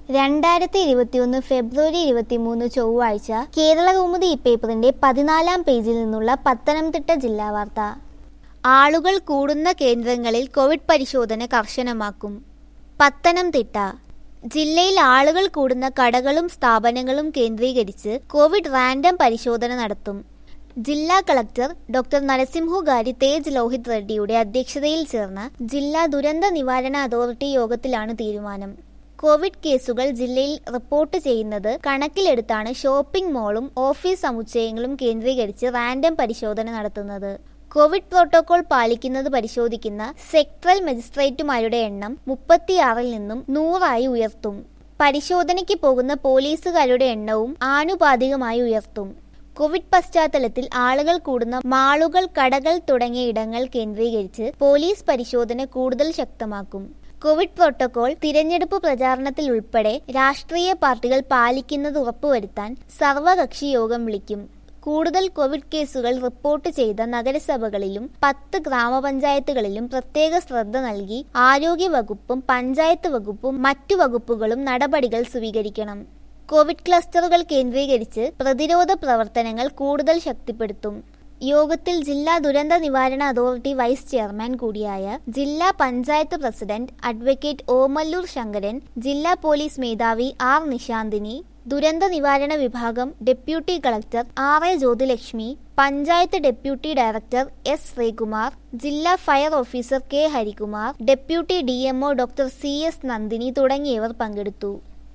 രണ്ടായിരത്തി ഇരുപത്തിയൊന്ന് ഫെബ്രുവരി ഇരുപത്തിമൂന്ന് ചൊവ്വാഴ്ച കേരള കൗമുദി ഈ പേപ്പറിന്റെ പതിനാലാം പേജിൽ നിന്നുള്ള പത്തനംതിട്ട ജില്ലാ വാർത്ത ആളുകൾ കൂടുന്ന കേന്ദ്രങ്ങളിൽ കോവിഡ് പരിശോധന കർശനമാക്കും പത്തനംതിട്ട ജില്ലയിൽ ആളുകൾ കൂടുന്ന കടകളും സ്ഥാപനങ്ങളും കേന്ദ്രീകരിച്ച് കോവിഡ് റാൻഡം പരിശോധന നടത്തും ജില്ലാ കളക്ടർ ഡോക്ടർ നരസിംഹുഗാരി തേജ് ലോഹിത് റെഡ്ഡിയുടെ അധ്യക്ഷതയിൽ ചേർന്ന ജില്ലാ ദുരന്ത നിവാരണ അതോറിറ്റി യോഗത്തിലാണ് തീരുമാനം കോവിഡ് കേസുകൾ ജില്ലയിൽ റിപ്പോർട്ട് ചെയ്യുന്നത് കണക്കിലെടുത്താണ് ഷോപ്പിംഗ് മാളും ഓഫീസ് സമുച്ചയങ്ങളും കേന്ദ്രീകരിച്ച് റാൻഡം പരിശോധന നടത്തുന്നത് കോവിഡ് പ്രോട്ടോകോൾ പാലിക്കുന്നത് പരിശോധിക്കുന്ന സെക്ടറൽ മജിസ്ട്രേറ്റുമാരുടെ എണ്ണം മുപ്പത്തിയാറിൽ നിന്നും നൂറായി ഉയർത്തും പരിശോധനയ്ക്ക് പോകുന്ന പോലീസുകാരുടെ എണ്ണവും ആനുപാതികമായി ഉയർത്തും കോവിഡ് പശ്ചാത്തലത്തിൽ ആളുകൾ കൂടുന്ന മാളുകൾ കടകൾ തുടങ്ങിയ ഇടങ്ങൾ കേന്ദ്രീകരിച്ച് പോലീസ് പരിശോധന കൂടുതൽ ശക്തമാക്കും കോവിഡ് പ്രോട്ടോകോൾ തിരഞ്ഞെടുപ്പ് പ്രചാരണത്തിൽ ഉൾപ്പെടെ രാഷ്ട്രീയ പാർട്ടികൾ പാലിക്കുന്നത് ഉറപ്പുവരുത്താൻ സർവകക്ഷി യോഗം വിളിക്കും കൂടുതൽ കോവിഡ് കേസുകൾ റിപ്പോർട്ട് ചെയ്ത നഗരസഭകളിലും പത്ത് ഗ്രാമപഞ്ചായത്തുകളിലും പ്രത്യേക ശ്രദ്ധ നൽകി ആരോഗ്യ വകുപ്പും പഞ്ചായത്ത് വകുപ്പും മറ്റു വകുപ്പുകളും നടപടികൾ സ്വീകരിക്കണം കോവിഡ് ക്ലസ്റ്ററുകൾ കേന്ദ്രീകരിച്ച് പ്രതിരോധ പ്രവർത്തനങ്ങൾ കൂടുതൽ ശക്തിപ്പെടുത്തും യോഗത്തിൽ ജില്ലാ ദുരന്ത നിവാരണ അതോറിറ്റി വൈസ് ചെയർമാൻ കൂടിയായ ജില്ലാ പഞ്ചായത്ത് പ്രസിഡന്റ് അഡ്വക്കേറ്റ് ഓമല്ലൂർ ശങ്കരൻ ജില്ലാ പോലീസ് മേധാവി ആർ നിശാന്തിനി ദുരന്ത നിവാരണ വിഭാഗം deputy collector R A Jyothilakshmi panchayat deputy director S Sreekumar ജില്ലാ fire officer K Harikumar deputy D doctor C S Nandini തുടങ്ങിയവർ പങ്കെടുത്തു